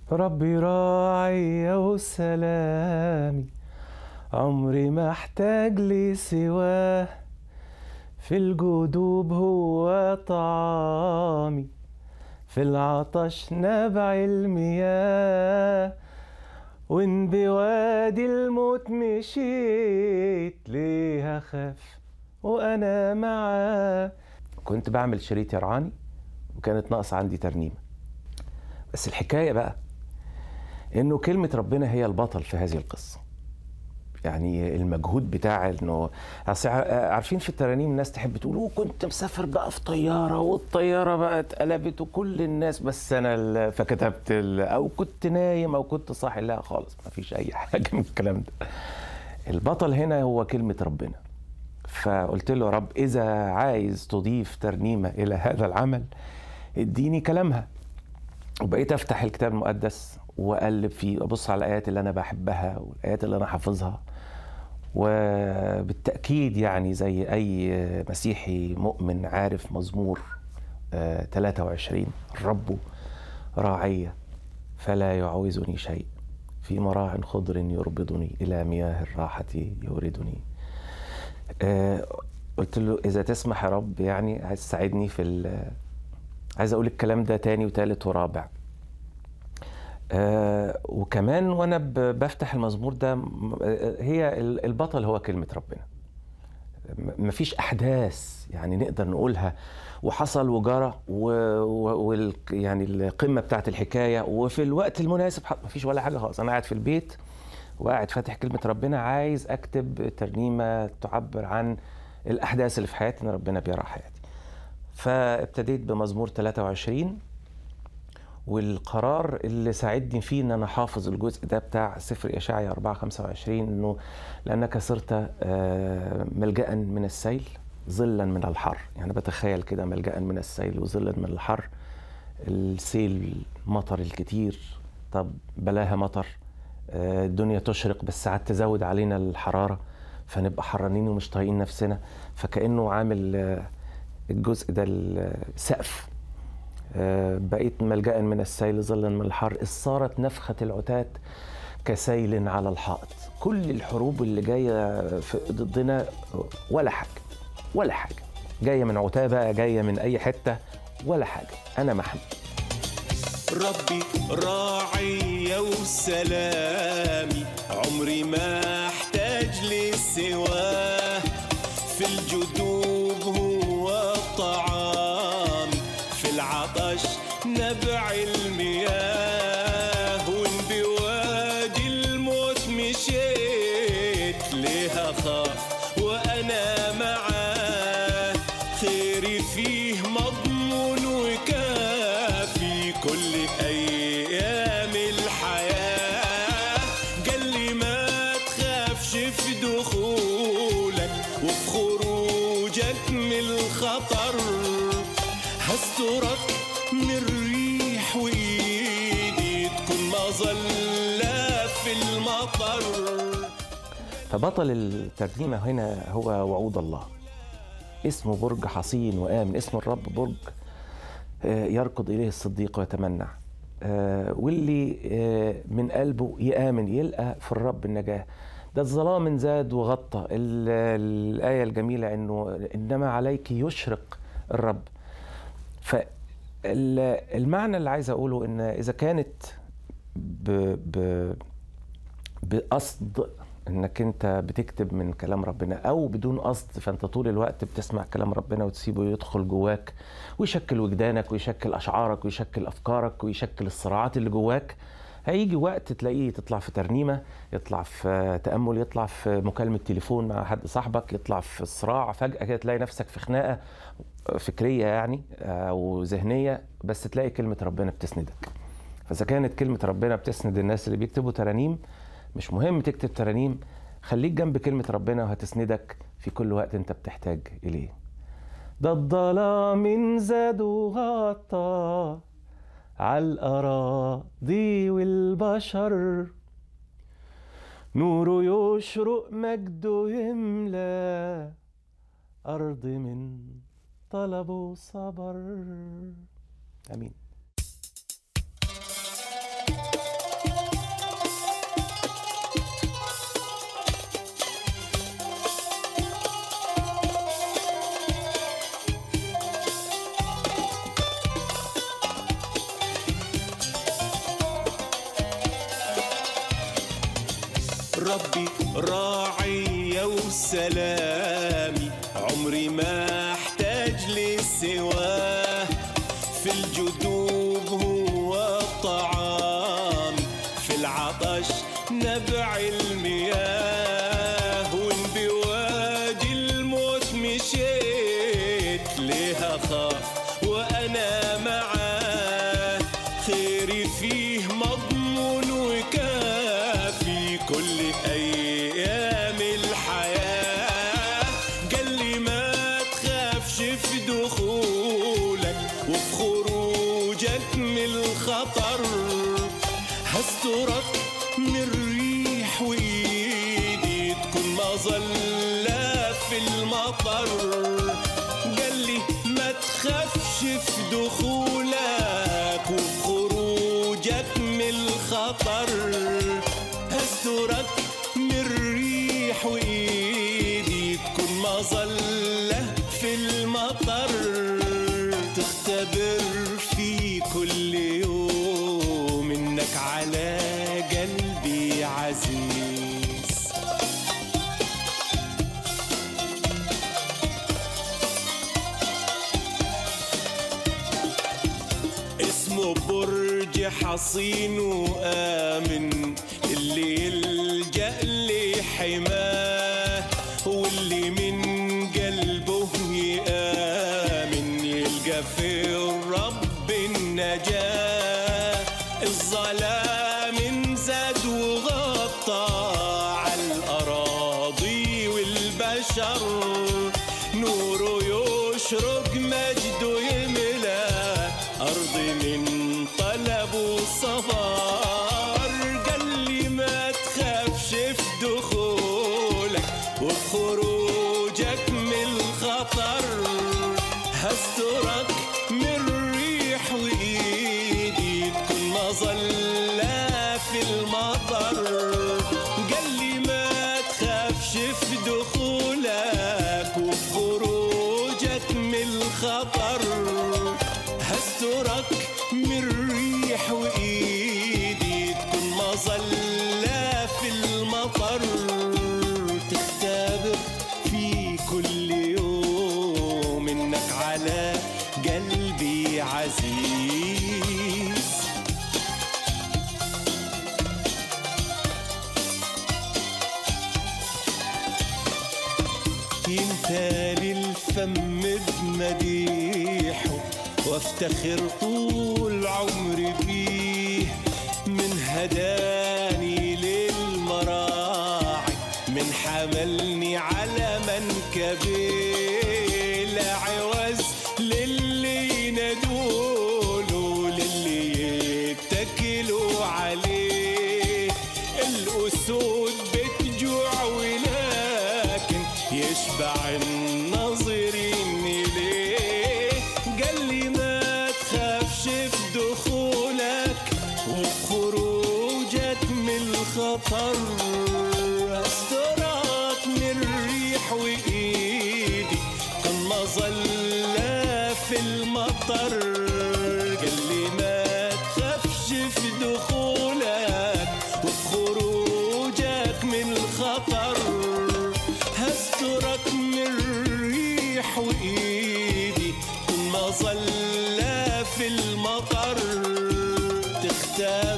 ربي راعي وسلامي عمري ما احتاج لي سواه في الجدوب هو طعامي في العطش نبع المياه وان بوادي الموت مشيت ليه اخاف وانا معاه كنت بعمل شريط يرعاني وكانت ناقصه عندي ترنيمه بس الحكايه بقى انه كلمه ربنا هي البطل في هذه القصه يعني المجهود بتاع انه أصل عارفين في الترانيم الناس تحب تقول "أوه، كنت مسافر بقى في طياره والطياره بقى اتقلبت وكل الناس بس انا ال- فكتبت ال- او كنت نايم او كنت صاحي لا خالص ما فيش اي حاجه من الكلام ده البطل هنا هو كلمه ربنا فقلت له يا رب اذا عايز تضيف ترنيمه الى هذا العمل اديني كلامها وبقيت افتح الكتاب المقدس واقلب فيه وابص على الايات اللي انا بحبها والايات اللي انا حافظها وبالتاكيد يعني زي اي مسيحي مؤمن عارف مزمور آه، 23 الرب راعية فلا يعوزني شيء في مراع خضر يربضني إلى مياه الراحة يوردني آه، قلت له إذا تسمح يا رب يعني عايز تساعدني في ال- عايز أقول الكلام ده تاني وتالت ورابع آه وكمان وانا ب- بفتح المزمور ده م- آه، هي ال- البطل هو كلمه ربنا م- مفيش احداث يعني نقدر نقولها وحصل وجرى و... و... وال... يعني القمه بتاعت الحكايه وفي الوقت المناسب ح- مفيش ولا حاجه خالص انا قاعد في البيت وقاعد فاتح كلمه ربنا عايز اكتب ترنيمه تعبر عن الاحداث اللي في حياتي ان ربنا بيرى حياتي فابتديت بمزمور 23 والقرار اللي ساعدني فيه ان انا حافظ الجزء ده بتاع سفر اشعيا 4 25 انه لانك صرت آه، ملجا من السيل ظلا من الحر يعني بتخيل كده ملجا من السيل وظلا من الحر السيل مطر الكتير طب بلاها مطر آه، الدنيا تشرق بس ساعات تزود علينا الحراره فنبقى حرانين ومش طايقين نفسنا فكانه عامل آه، الجزء ده السقف آه، بقيت ملجأ من السيل ظلا من الحر إذ صارت نفخة العتاة كسيل على الحائط كل الحروب اللي جاية في- ضدنا ولا حاجة ولا حاجة جاية من عتاة بقى جاية من أي حتة ولا حاجة أنا محمي ربي راعي وسلامي عمري ما احتاج لسواه في الجدوب هو طعامي في العطش نبع المياه وان بوادي الموت مشيت ليه اخاف وانا معاه خيري فيه مضمون وكافي كل ايام الحياه قال لي ما تخافش في دخولك وفي خروجك من الخطر هسترك من الريح وايدي تكون مظله في المطر فبطل الترنيمة هنا هو وعود الله اسمه برج حصين وآمن اسم الرب برج آه، يركض إليه الصديق ويتمنع آه، واللي آه، من قلبه يآمن يلقى في الرب النجاة ده الظلام زاد وغطى ال- الآية الجميلة إنه إنما عليك يشرق الرب فالمعنى اللي عايز أقوله إن إذا كانت ب ب بقصد انك انت بتكتب من كلام ربنا او بدون قصد فانت طول الوقت بتسمع كلام ربنا وتسيبه يدخل جواك ويشكل وجدانك ويشكل اشعارك ويشكل افكارك ويشكل الصراعات اللي جواك هيجي وقت تلاقيه تطلع في ترنيمه يطلع في تامل يطلع في مكالمه تليفون مع حد صاحبك يطلع في صراع فجاه كده تلاقي نفسك في خناقه فكريه يعني او ذهنيه بس تلاقي كلمه ربنا بتسندك فاذا كانت كلمه ربنا بتسند الناس اللي بيكتبوا ترانيم مش مهم تكتب ترانيم خليك جنب كلمه ربنا وهتسندك في كل وقت انت بتحتاج اليه ده الظلام زاد وغطى على الأراضي والبشر نوره يشرق مجده يملى أرض من طلب وصبر آمين ربي راعي وسلامي عمري ما احتاج لسواه في الجدوب هو طعامي في العطش نبع المياه وان بوادي الموت مشيت ليه اخاف وانا معاه خيري فيه مضمون وكافي كل ايام الحياه قال لي ما تخافش في دخولك وفي خروجك من الخطر هسترك من الريح وايدي تكون مظلة في المطر قال لي ما تخافش في دخولك وفي خروجك من الخطر هسترك من الريح وايدي تكون مظلة في المطر تختبر في كل يوم انك على قلبي عزيز اسمه برج حصين وآمن اللي يلجأ لحماه واللي من قلبه يآمن يلقى في الرب النجاة الظلام انزاد وغطى على الأراضي والبشر نوره يشرق مجده يملى أرض من طلب وصبر قال لي ما تخافش في دخولك وخروجك من الخطر هسترك من الريح وإيدي تكون مظلة في المطر قال لي ما تخافش في دخولك وفي خروجك من الخطر هسترك من الريح وإيدي تكون مظلة في المطر تختبر في كل يوم إنك على قلبي عزيز ينتالي الفم بمديحه وافتخر طول عمري بيه من هداني للمراعي من حملني على منكبي لا عوز للي ينادوله للي يتكلوا عليه الأسود بتجوع ولكن يشبع الناظرين إليه قال لي ما تخافش في دخولك وخروجك من الخطر استرك من الريح وإيدي كن مظلة في المطر قال لي ما تخافش في دخولك وفي خروجك من الخطر هسترك من الريح وإيدي كن مظلة في المطر تختار